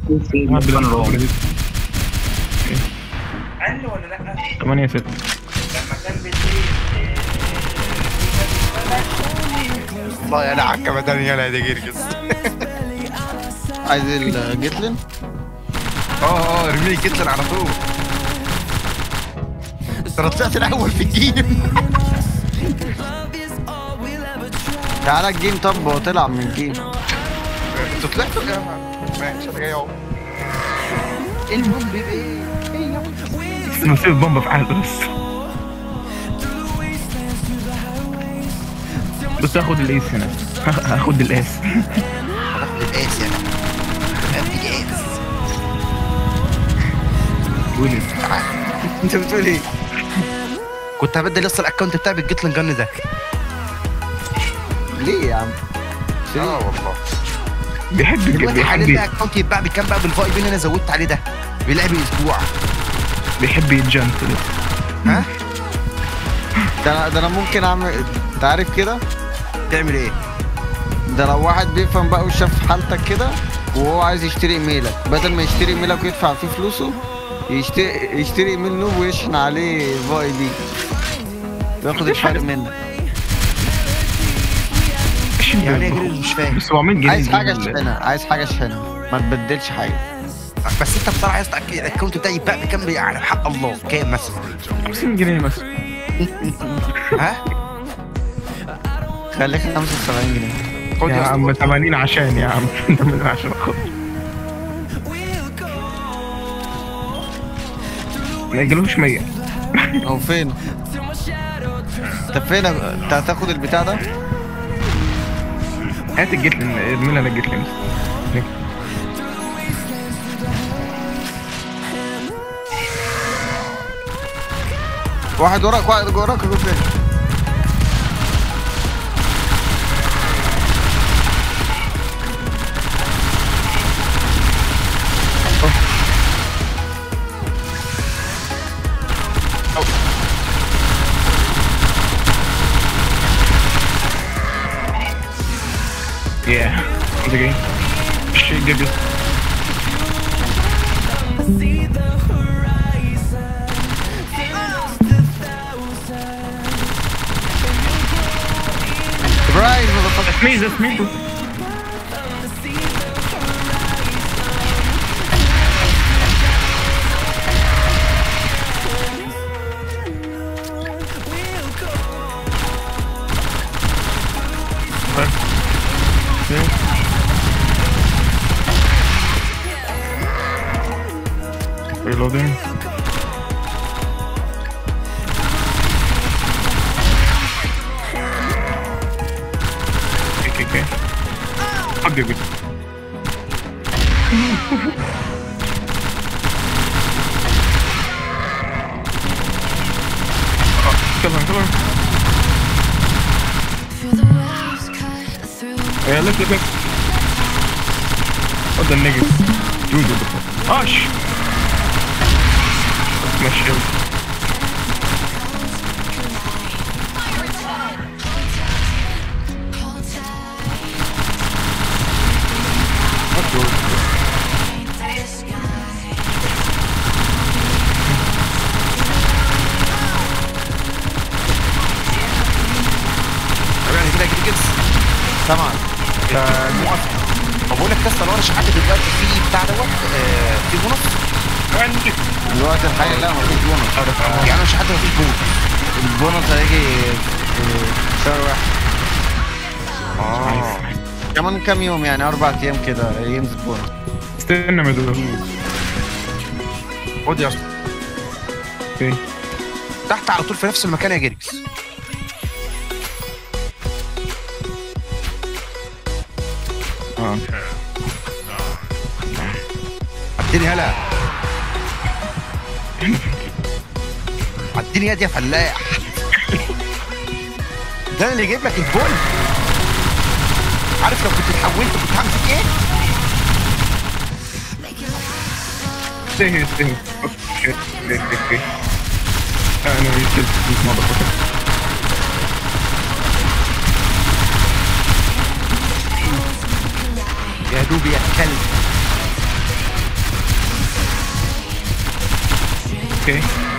واحد بالله رعب. لذيذ. قال ولا لا؟ 8 6 لما كان بالليل الله يلعك ابدا يا ده جرجس عايز الجيتلين اه اه رمي كتلر على طول ترى طلعت الاول في الجيم تعالى الجيم طب هو طلع من الجيم انتوا طلعتوا يا ماشي انا جاي اهو ايه البوم بايه ايه يا ولد؟ نسيب البومبا في حاله بس بس هاخد الايس هنا هاخد الاس هتاخد القاس يا هدي القاس قولي تعال انت بتقول ايه؟ كنت هبدل لسه الاكونت بتاعي بالجيتلين جن ده ليه يا عم اه والله بيحب دلوقتي حاليا بيحب بقى اكونت يتباع بكام بقى بالفايب اللي انا زودت عليه ده بيلعب اسبوع بيحب يتجنت ها ده انا ده انا ممكن اعمل انت عارف كده تعمل ايه؟ ده لو واحد بيفهم بقى وشاف حالتك كده وهو عايز يشتري ايميلك بدل ما يشتري ايميلك ويدفع فيه فلوسه يشتري يشتري ايميل نوب ويشحن عليه فاي بي وياخد الفرق منك يعني ايه جريز مش فاهم ب 700 جنيه عايز حاجه يجيب ال- اشحنها عايز حاجه اشحنها ما تبدلش حاجه بس انت بصراحه يا اسطى أك- الاكونت بتاعي يتباع بكام يعني حق الله كام مثلا 50 جنيه مثلا ها؟ خليك 75 جنيه خد يا يا عم اسطى 80 عشان يا عم 80 عشان اخد ما يجيلوش 100 هو فين طب فين انت هتاخد البتاع ده هات الجيتلين ارمي لنا الجيتلين واحد وراك واحد وراك يا جوزين. Yeah. The game. Shit, good. good. Surprise, motherfucker. That's me, that's me. bro. Right. Yeah. Reloading. Okay, okay, okay. I'll give it. Oh, kill him, kill him. Yeah, look, look, look. What the niggas? Dude, what the fuck? Oh, sh! That's my shield. What the- يعني كده كده كده طبعا موافق طب بقول لك يا اسطى لو انا شحنت دلوقتي في بتاع دوت آه، في بونص عندي. الوقت الحالي لا مفيش بونص يعني انا شحنت مفيش بونص البونص هيجي في شهر واحد اه كمان كام يوم يعني اربع ايام كده ينزل بونص استنى ما ادوس خد يا اسطى اوكي تحت على طول في نفس المكان يا جرجس اه عديني هلا عديني يد يا فلاح ده أنا اللي جايب لك الجول عارف لو كنت اتحولت كنت هعمل فيك ايه؟ stay here, stay here. Okay, okay, okay, okay. I know you killed this motherfucker. يا دوب يا كلب Okay.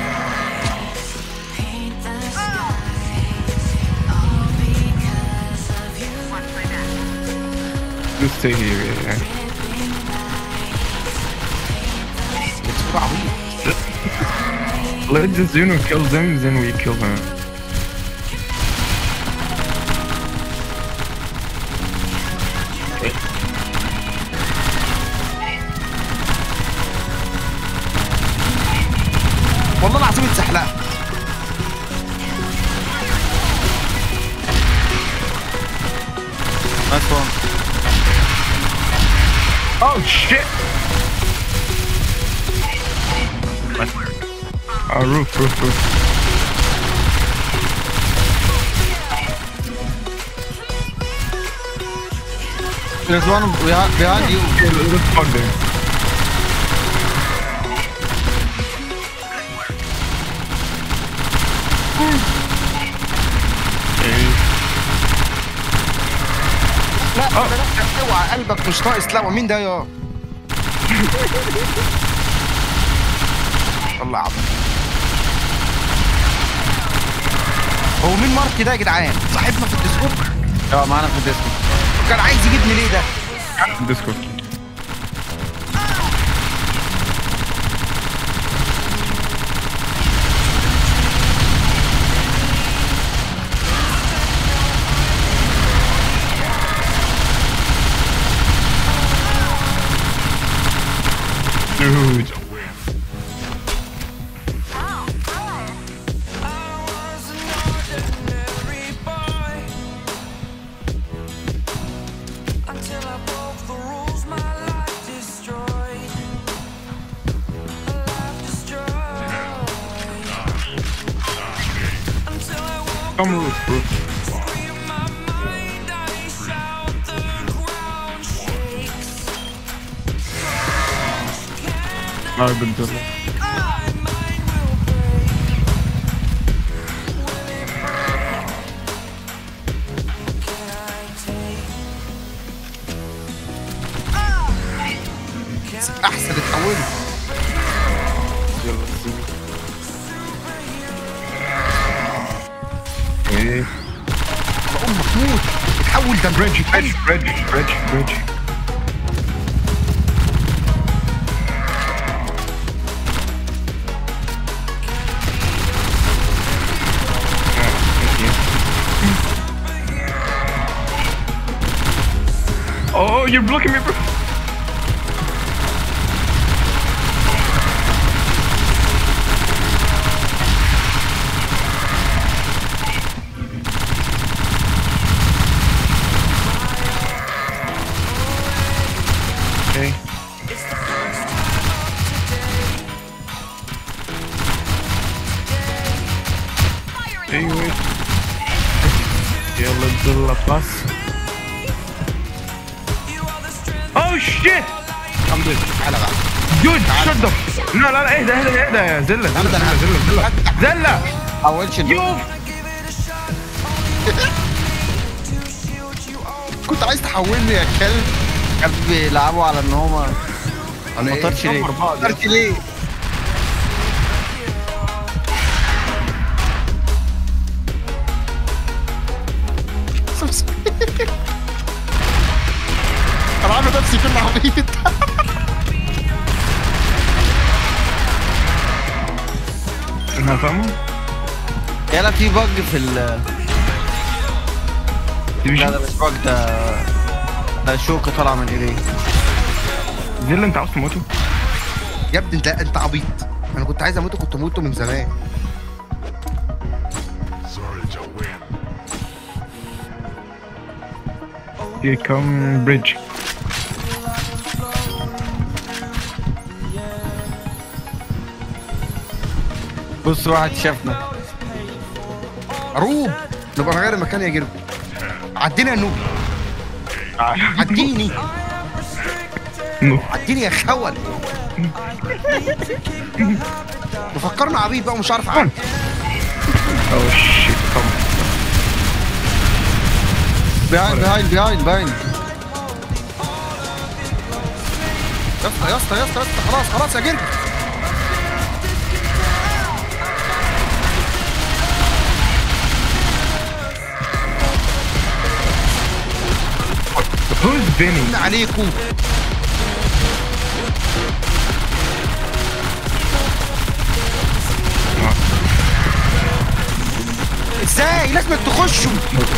Just stay here, yeah. بسرعة عبيط Let the Zuno kill them, then we kill them. والله العظيم اتزحلقت نايس وان Oh shit! Oh, roof, roof, roof. There's one behind, behind you. Okay, let's fuck them. Okay. لا لا لا اوعى قلبك مش ناقص لا مين ده يا الله عظيم هو مين مارك ده يا جدعان صاحبنا في الديسكورد اه معانا في الديسكو كان عايز يجيبني ليه ده Discord. Dude. Until I broke the rules, my life destroyed. Life destroyed. Until I woke Come roof, roof. free of my mind, I shout the ground shakes. Ah, good job. My mind will break. Can I take? احسن اتحولت يلا سيبي. ايه بقوم محمود اتحول ده بريدج بريدج بريدج بريدج بريدج Oh, you're blocking me, bro. Okay. Hey, wait. يلا نزل باس. Oh shit! الحمد لله تعالى بقى Dude, shut the f- لا لا لا اهدى اهدى اهدى يا زلة زلة أبداً. زلة زلة زلة زلة حولش الدور. يوف كنت عايز تحولني يا كلب كان بيلعبوا على ان هما انا ما طارش ليه؟ نمبر بعض. طرت ليه انا عامل نفسي كل عبيط انا فاهمه يلا في بج في ال لا ديفيجن ده مش بج ده ده شوكة طالعة من ايديه زلة انت عاوز تموته يا ابني انت انت عبيط انا كنت عايز اموته كنت موته من زمان Here come bridge بص واحد شافنا روب نبقى نغير المكان يا جرب عديني يا نوب عديني نو عديني يا خول مفكرنا عبيط بقى ومش عارف عنه Oh shit come بيهايند بيهايند بيهايند بيهايند يا اسطى يا اسطى يا اسطى يا اسطى خلاص خلاص يا جرب Who's Benny? عليكم ازاي لازم تخشوا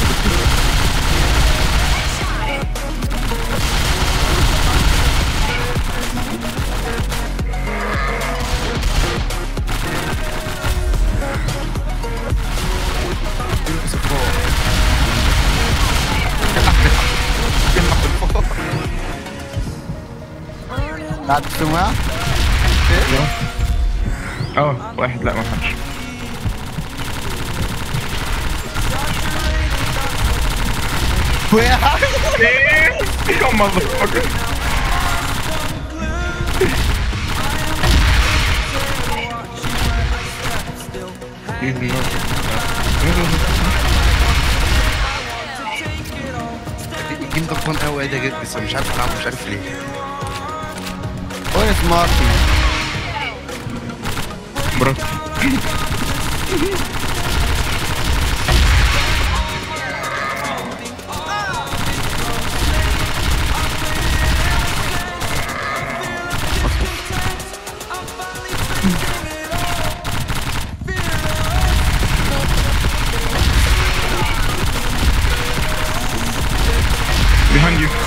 بعد السماع اه واحد لا ما حدش Come motherfucker. Easy. الجيم ده فun قوي ده جدا بس مش عارف العبه مش عارف ليه وين سمارتي برافو Behind you.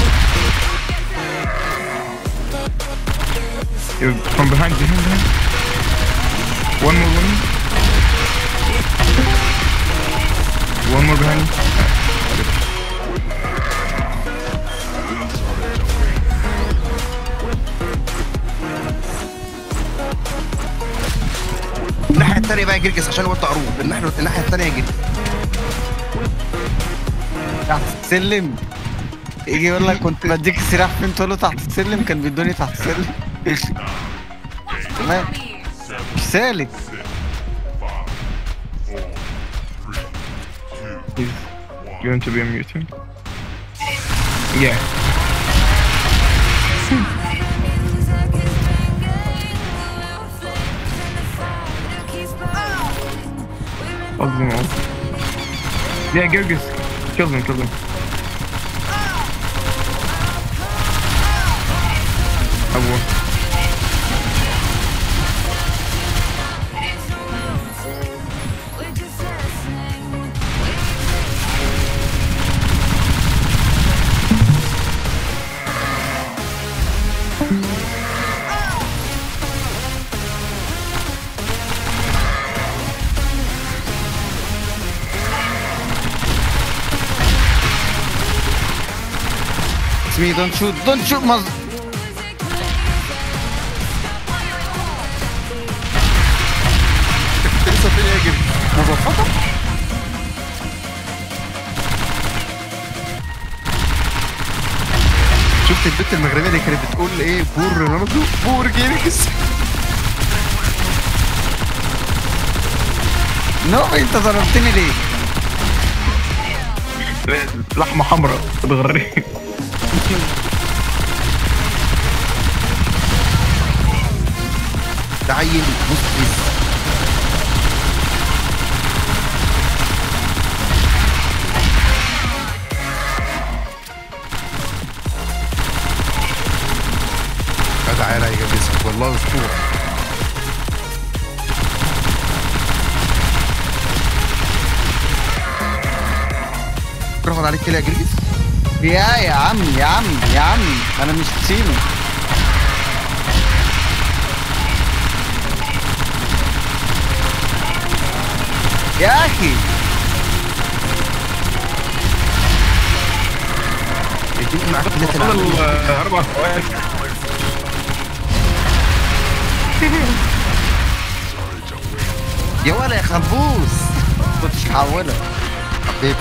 You're from behind, behind, behind. One more, one more. One more behind. الناحيه الثانيه بقى جرجس عشان هو تعروف الناحيه الناحيه الثانيه جرجس تحت السلم يجي يقول لك كنت بديك السلاح فين تقول له تحت السلم كان بيدوني تحت السلم تمام مش سالك You want to be a mutant? Yeah. Fuck them all. Yeah, Gurgus. Kill them, kill them. أبوه It's me, don't shoot, don't shoot, mother... لسه فين يا جرجس مظبطة شفت البنت المغربيه اللي كانت بتقول ايه بور رونالدو بور جرجس نو انت ضربتني ليه؟ لحمة حمراء بتغري ده عيل مستفز تعالى يا جرجس والله اسطوره رفض عليك كده يا جرجس يا يا عم يا عم يا عم انا مش تسيبه يا اخي اديني معاك كده تلعب فضل أربع ثواني يا ولا يا خنبوس كنتش هحولها حبيبي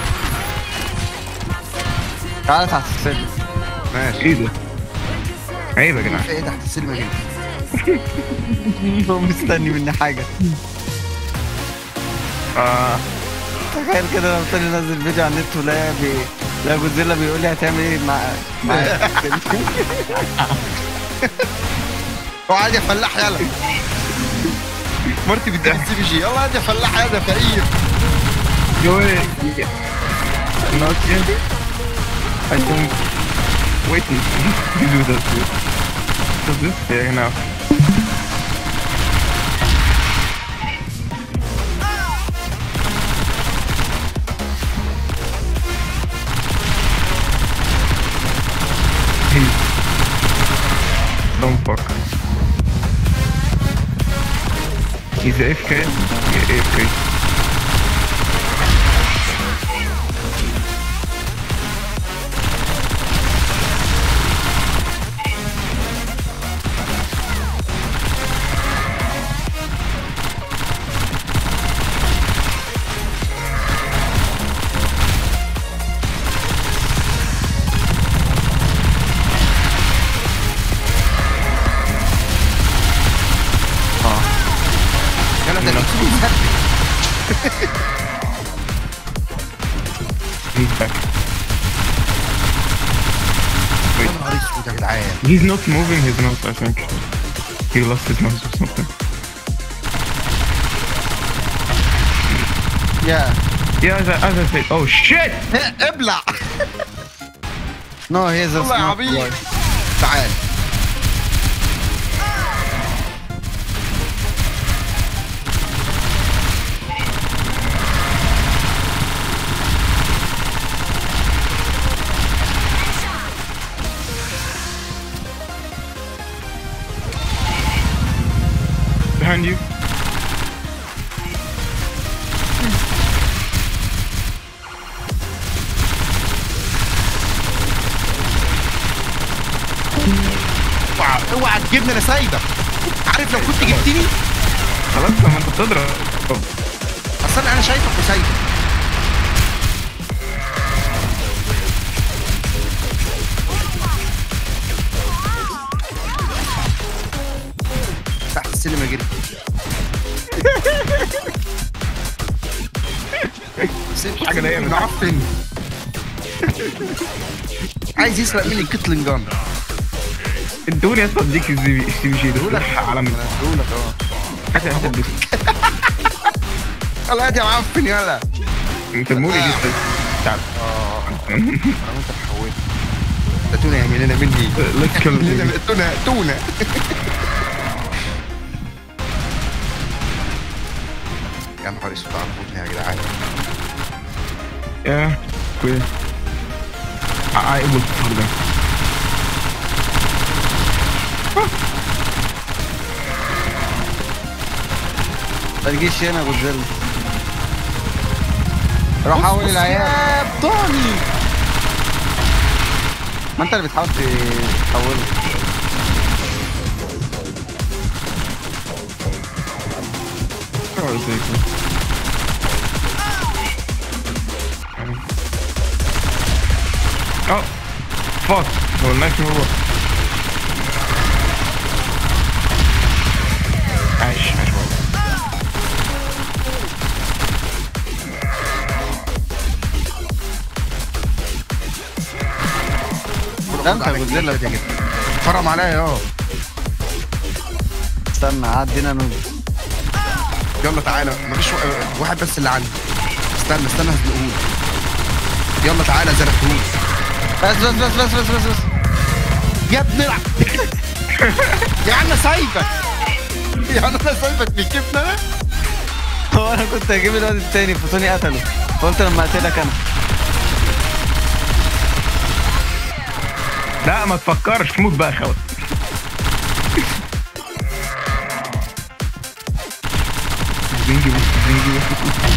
تعالى تحت السلم ماشي إيه ده؟ عيب يا جدعان في ايه تحت السلم يا جرجس هو مستني مني حاجة آه تخيل كده لو تاني نزل فيديو على النت ولا بي لا جوزيلا بيقول لي هتعمل ايه مع مع هو عادي يا فلاح يلا مرتي بتديني السي بي جي يلا عادي يا فلاح يا ده فقير Yo, eh, yeah. Not yet. I think Wait, he, he do this. Does this? Yeah, now. He's... Don't fuck. He's AFK? Yeah, AFK. يلا ده He's back. يا نهار اسود يا جدعان He's not moving his mouse, I think. He lost his mouse or something. Yeah. Yeah, as I, as I said. Oh shit! ابلع No, he's a والله يا smart عبيط boy. تعال Behind you. اوعى اوعى تجيبني انا سايبك عارف لو كنت جبتني خلاص لما انت بتضرب اصل انا شايفك وسايبك تحت السلم اجري حاجة ضايقة. معفن عايز يسرق مني الكتلين جان ادوني يا اسطى اديك السي بي جي ده على انا هديهولك اه حاجه انت تدوس يلا هات يا معفن يلا انت المولي دي تعال اه انا وانت محولت ده تونه يعمل لنا مني Let's kill يعمل لنا him. تونه تونه يا نهار اسود على البطن يا جدعان Yeah, queer. I, I will kill them. ما تجيش هنا يا ابو الزل روح حول العيال يا بطاني ما انت اللي بتحاول تحوله Oh, exactly. Oh, fuck. هو النايف هو عايش عايش والله. ده انت يا ابو الزل يا جدع فرم عليا اه استنى عدينا نوب يلا تعالى مفيش وا- واحد بس اللي عندي استنى استنى هزنقهولك يلا تعالى زرقهولك بس بس بس بس بس بس, بس. يا ابني الع- يا عم سايبك يا عم انا سايبك بيكيفني انا هو انا كنت هجيب الواد التاني فصوني قتله قلت لما اقتلك انا لا ما تفكرش موت بقى خوت زنجي بص زنجي بص بص.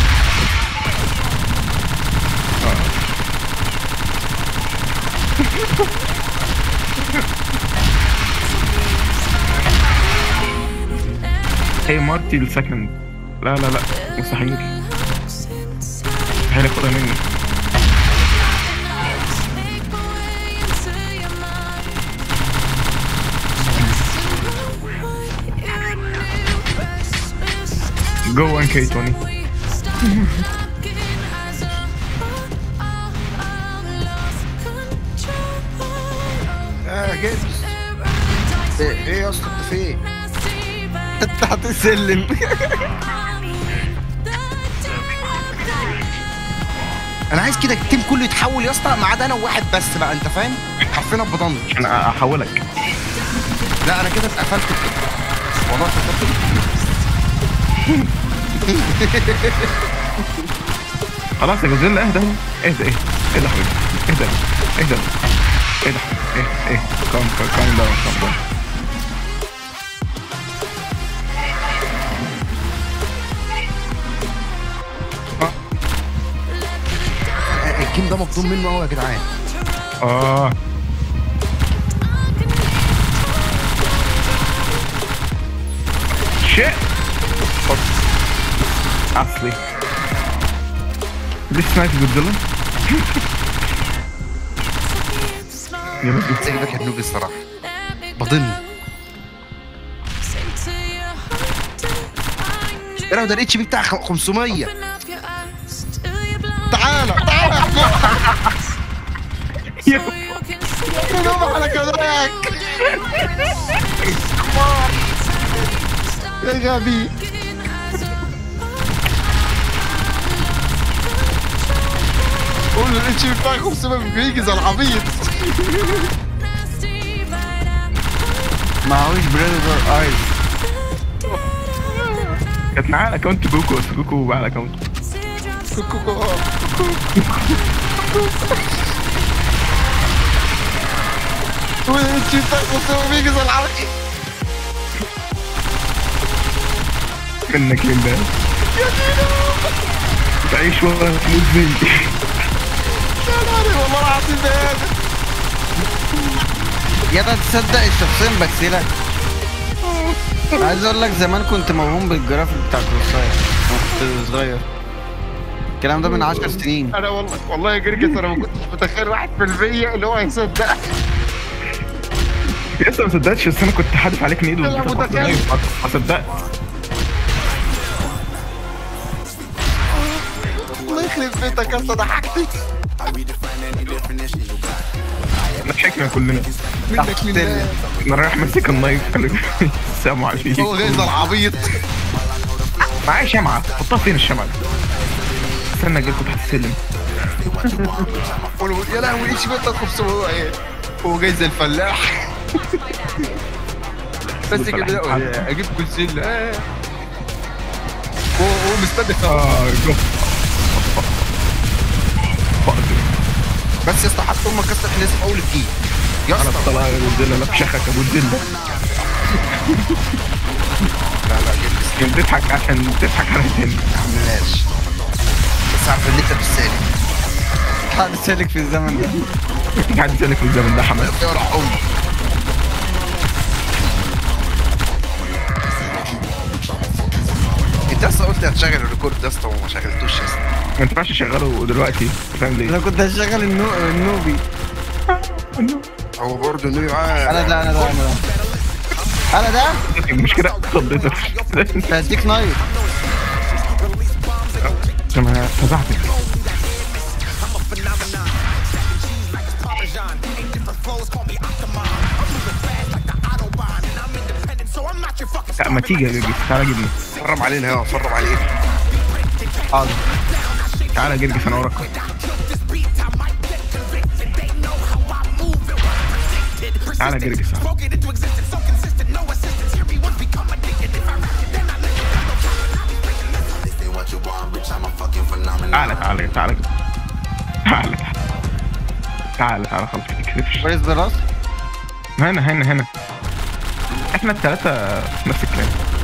هي مارتي السكند لا لا لا مستحيل مستحيل ياخدها مني جو 1K20 اه جبس ايه يا اسطى انت فين؟ انت هتسلم انا عايز كده التيم كله يتحول يا اسطى ما عدا انا وواحد بس بقى انت فاهم حرفيا بضنج انا احولك لا انا كده اتقفلت كده والله اتقفلت خلاص يا جوزيلا اهدى اهدى اهدى اهدى يا حبيبي اهدى اهدى اهدى ايه ايه كام كام داون كام داون الجيم ده مظلوم منه قوي يا جدعان اه شيء اصلي ليش سنايف جودزيلا؟ يا بس زي ده كان نوبي الصراحه بضن ايه لو ده الاتش بي بتاع خ- 500 تعالى تعالى يا نوم على كذاك يا غبي قول له الاتش بي بتاعي 500 بيجي زي العبيط معهوش بريدر ايز كانت معايا على اكونت جوكو بس جوكو بقى على اكونت قول الاتش بي بتاعي 500 بيجي زي العبيط منك لله تعيش ولا تموت زي يا نهاري والله العظيم ده يا ده تصدق الشخصين بكسلة عايز اقول لك زمان كنت موهوم بالجرافيك بتاع كروساير لما كنت صغير الكلام ده من 10 سنين انا والله والله يا جرجس انا ما كنتش متخيل واحد في المية اللي هو هيصدق لسه ما صدقتش بس انا كنت حادف عليك نيد لا، واديتك واحدة متخيل. نايف. ما صدقت الله يخرب بيتك يا اسطى ضحكتني ضحكنا كلنا منك لله انا رايح ماسك النايف السلام عليكم هو جاي زي العبيط معايا شمعة حطها فين الشمعة دي؟ استنى اجيلكوا تحت السلم قول يا لهوي ايش بيتك 500 ايه هو جاي زي الفلاح بس كده لا، اجيب كل سله آه. هو هو مستهدف اه جو فقط بس يا اسطى حتى امك كسر احنا لسه في اول الجيم يا انا اسطى طلع ابو الدله لا بشخك ابو الدله لا لا جيب انت بتضحك عشان تضحك على الدنيا ما عملناش بس عارف ان انت مش سالك حد سالك في الزمن ده حد سالك في الزمن ده حماد يا امك انت اصلا قلت هتشغل الريكورد يا اسطى وما شغلتوش يا اسطى ما ينفعش تشغله دلوقتي فاهم انا ليه؟ كنت هشغل النو... النوبي هو برضه انه معاه انا ده انا ده انا ده انا ده المشكلة خضتك مش هديك نايف انا فزعت لا ما تيجي يا جيجي تعالى جيبني فرم علينا يا فرم علينا حاضر تعالى جرجس انا وراك تعالى جرجس تعالى تعالى تعالى تعالى تعالى تعالى خلاص ما تكسفش كويس براس هنا هنا هنا احنا الثلاثة في نفس الكلام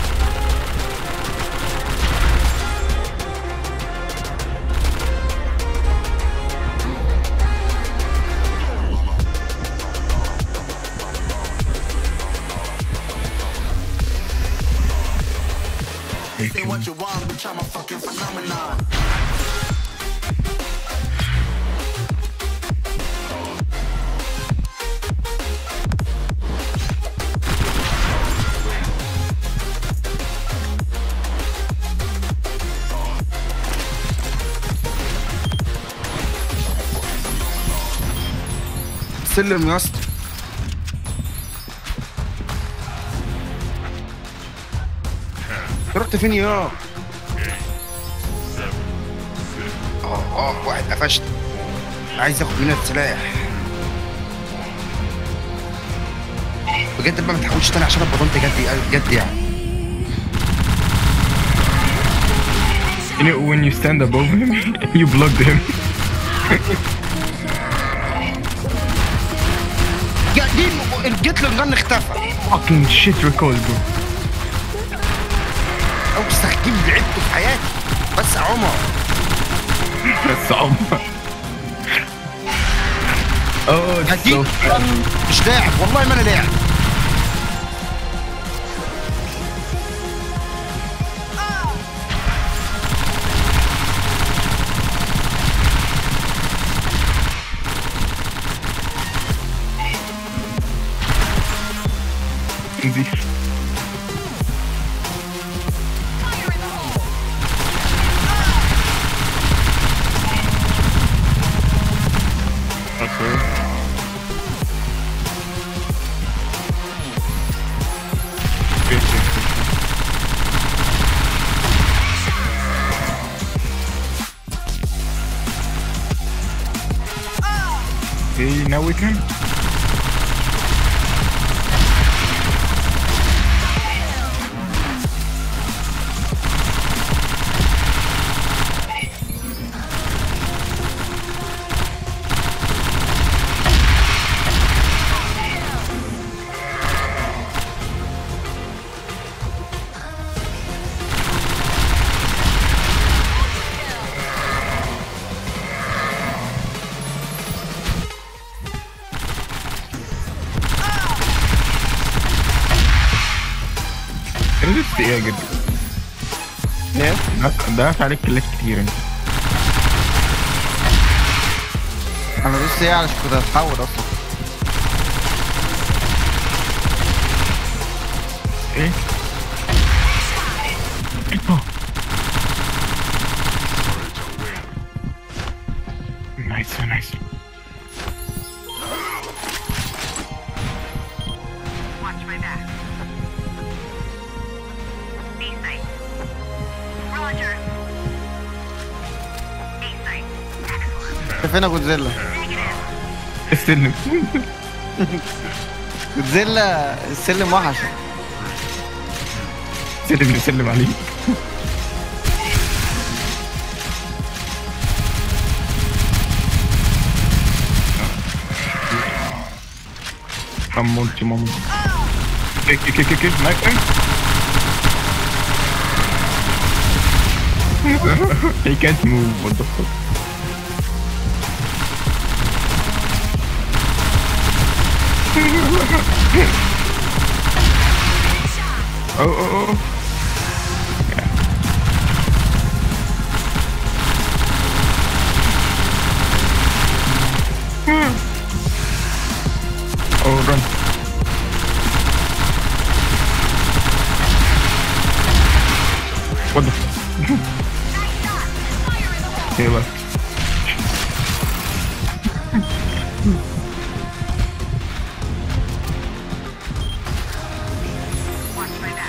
سلم يا اسطى رحت فين يا اه اه واحد قفشت عايز ياخد مننا السلاح بجد بقى ما تحاولش تاني عشان ابقى ضمت جد جد يعني You know, when you stand above him, you blocked him. يا دين الجيت الجن اختفى Fucking shit recall, bro. او تستخدم لعبته في حياتي بس يا عمر بس عمر. Oh, it's هديك so fun. مش لاعب والله ما انا لاعب Easy. Okay. Good, good, good. Okay, now we can. لسه ايه يا جد ايه ضيعت عليك كلات كتير انت انا دوست ايه علشان كنت هتحول اصلا ايه اه نايس نايس Watch my back. B site. Roger. A site. Excellent. انت فين يا جودزيلا Negative. استلم جودزيلا السلم وحشه سلم نسلم عليك مامونتي مامونتي كيك كيك كيك كيك نايس He can't move, what the fuck? Oh, oh, oh. Oh, run. What the f- Hey, left. Watch my back.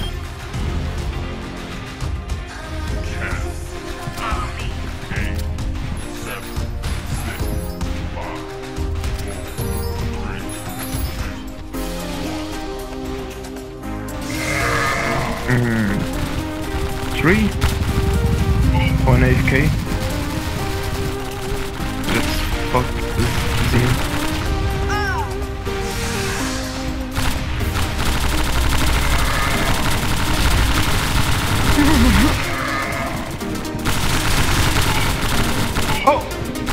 Follow me. Three. One AFK. Let's fuck this zero. Oh!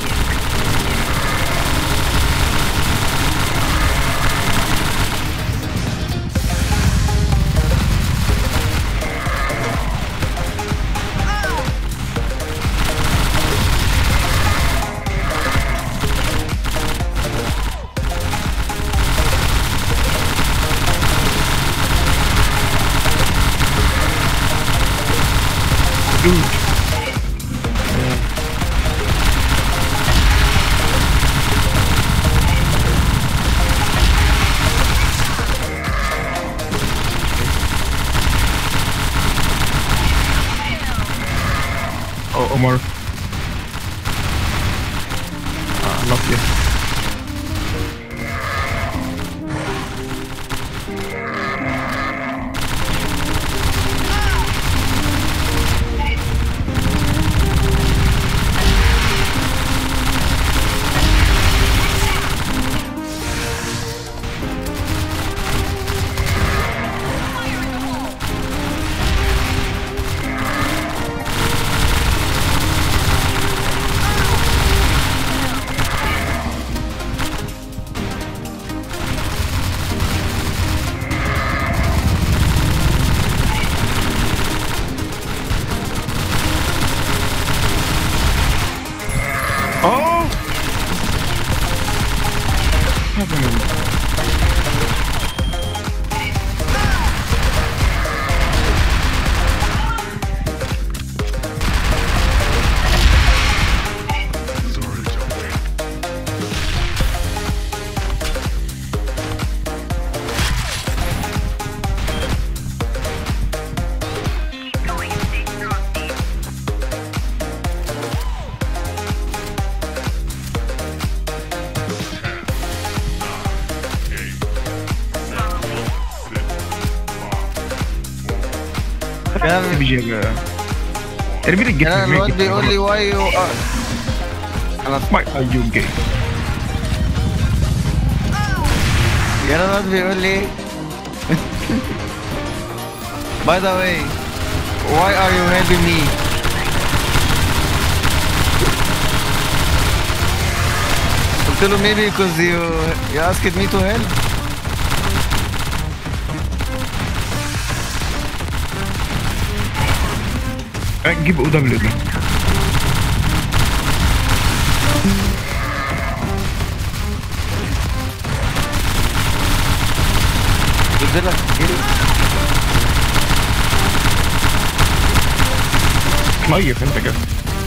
Dude. Oh, Omar. Yes. Oh! Happening. Going stay strong, team. Follow me. كده بيجي ارمي لي كده الواد الجيت بيقول لي واي يو انا Why are you gay? كده الواد بيقول لي By the way, why are you helping me? قلت له maybe because you you asked me to help. جيب او دبليو ده قلت لك طيب انت كده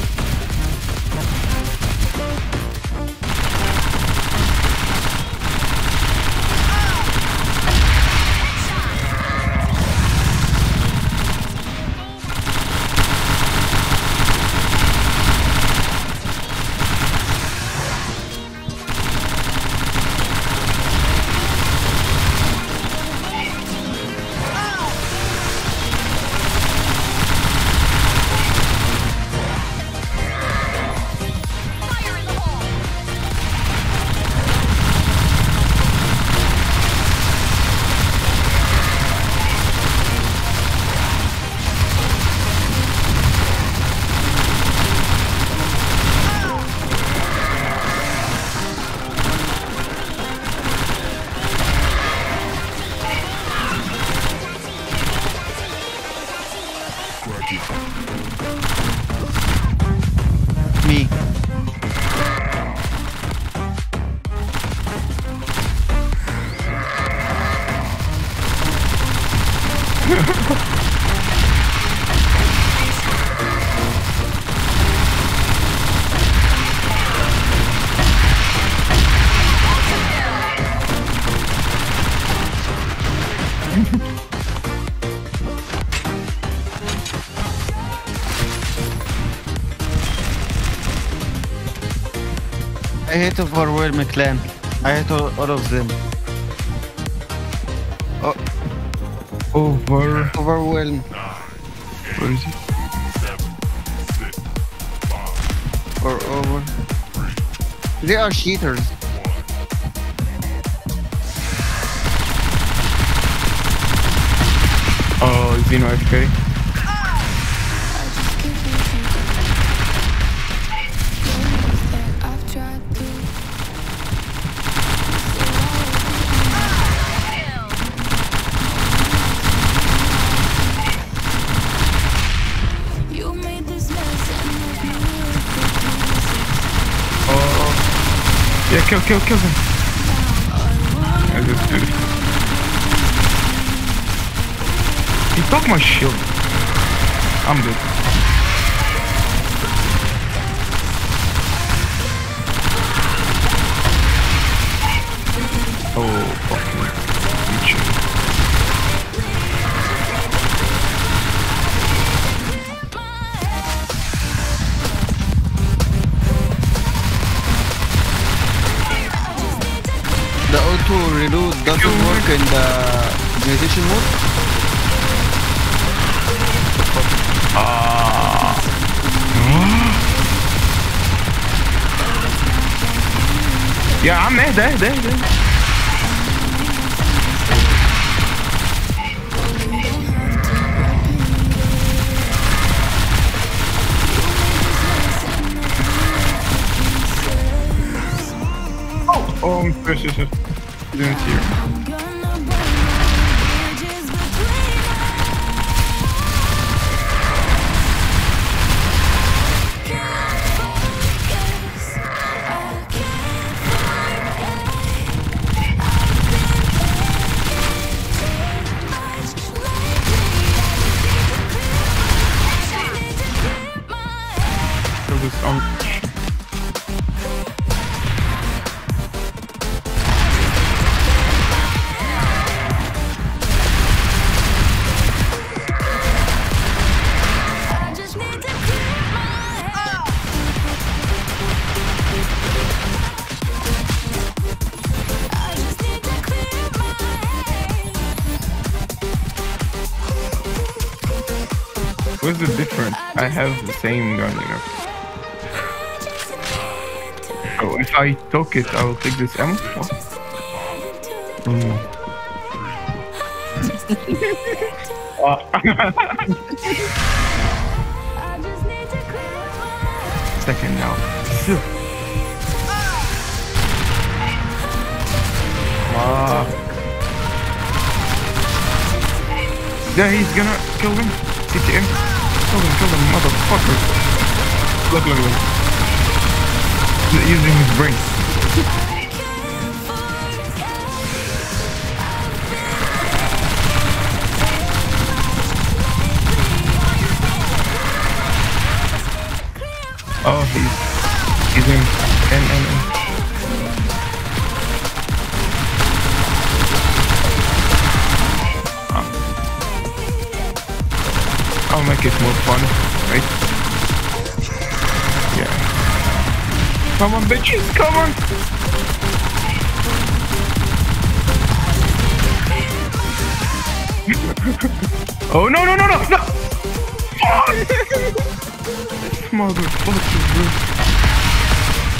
me. I hate overwhelm clan. I hate all, all of them. over Overwhelm. where is it? or over. They are cheaters. Oh, Xeno FK. I've tried to You made this mess and left me with the pieces. Oh. Yeah, kill, kill, kill them. I just did it. He took my shield. I'm dead. Oh, fucking bitch. doesn't work in the meditation mode. Ah. يا عم اهدى اهدى اهدى Oh, oh, sure, sure, sure. Didn't see her. Gonna burn the bridges between us. Focus. I can't find it. I've been thinking too much lately. I just need to clear my head. Kill this um I just need to clear my head. I just need to clear my head. What's the difference? I have the same gun, you know. I just need to, So if I took it, I will take this ammo. What? just need to, Mm. I just need to clear my head. Second now. Phew. Ah. Yeah, he's gonna kill him. CTM. Kill him, kill him, motherfucker. Look, look, look. He's using his brain. Oh, he's he's in N N N. Ah. I'll make it more fun, right? Yeah. Come on, bitches, come on! oh no no no no no! Motherfucker, bro.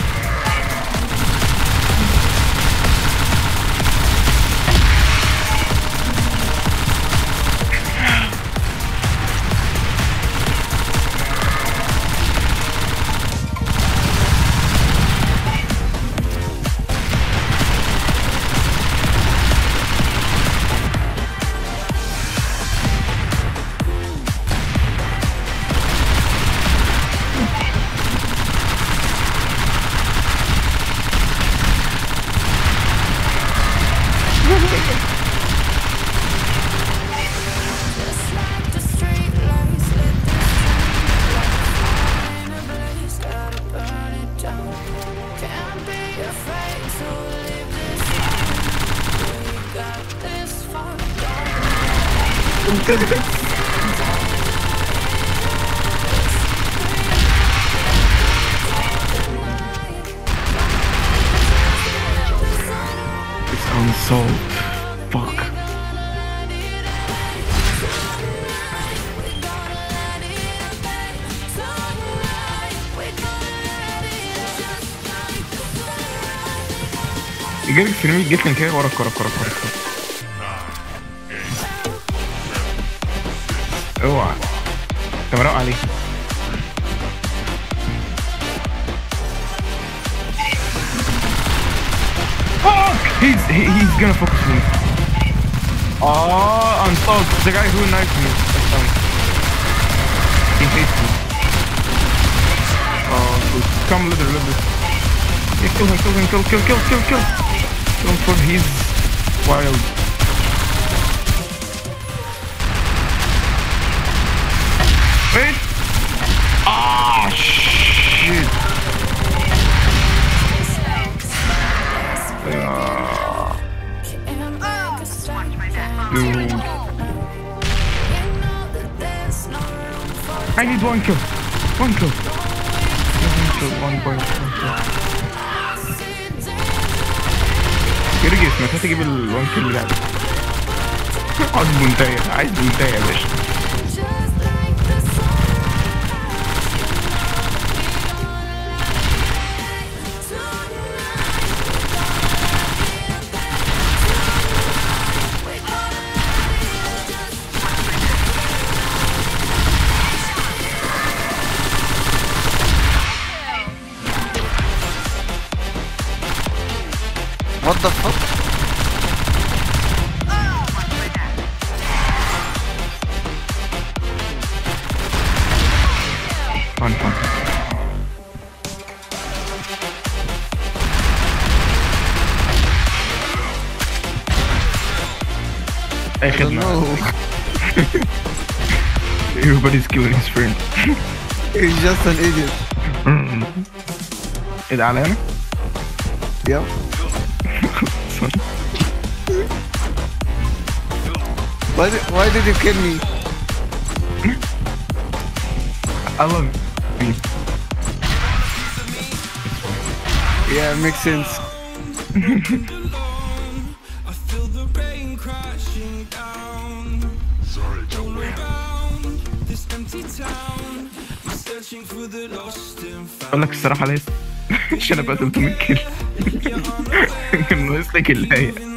Just like the street lights lit the in a blaze, gotta burn it down. Can't be afraid to leave this town. We got this far, don't It's unsolved. Fuck. جالك سينمية جيت لك كده وراك وراك وراك وراك اوعى انت مروق عليه Fuck! He's he, he's gonna focus me. Oh, unsolved. The guy who knifed me. Um, he hates me. Oh, good. Come, little, little. Yeah, kill him, kill him, kill, kill, kill, kill, kill. Kill him for he's wild. Wait. Ah, shit. Ah, dude. I need one kill. One kill. One kill, one point. One kill. يرجس ما تجيب الوان كيل بتاعك عايز بونتاية عايز بونتاية يا باشا Just like the sun. What the fuck? فان فان اي I don't خدمة know. everybody's killing his friend He's just an idiot. ايه ده على انا؟ Yep. Why did, why did you kill me? I love you Yeah, makes sense. I feel the rain crashing down. All around this empty town. I'm searching for the lost and found. اقول لك الصراحة ليس عشان ابقى 300 كيلو كان ناقص لك الهاية